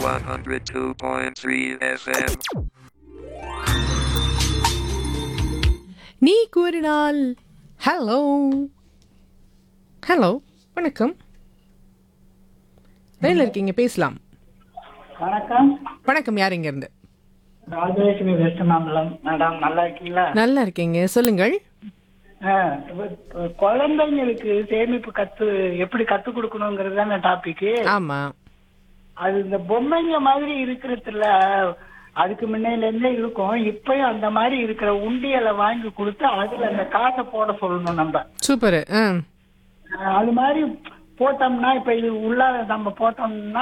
102.3 FM. நீ கூறினால் hello hello வணக்கம் லைனில் இருக்கீங்க பேசலாம் வணக்கம் வணக்கம் யார் இங்க இருந்து ராஜலட்சுமி வெஸ்ட் மாம்பலம் மேடம் நல்லா இருக்கீங்களா நல்லா இருக்கீங்க சொல்லுங்கள் ஆ, இப்ப- இப்ப குழந்தைங்களுக்கு சேமிப்பு கத்து எப்படி கத்து கொடுக்கணுங்கிறது தானே டாபிக் ஆமா அது இந்த பொம்மைங்க மாதிரி இருக்கிறதுல அதுக்கு முன்னையில இருந்தே இருக்கும் இப்பயும் அந்த மாதிரி இருக்கிற உண்டியலை வாங்கி கொடுத்து அதுல அந்த காசை போட சொல்லணும் நம்ம சூப்பர் ஆ ஆ, அது மாதிரி போட்டோம்னா இப்ப இது உள்ளார நம்ம போட்டோம்னா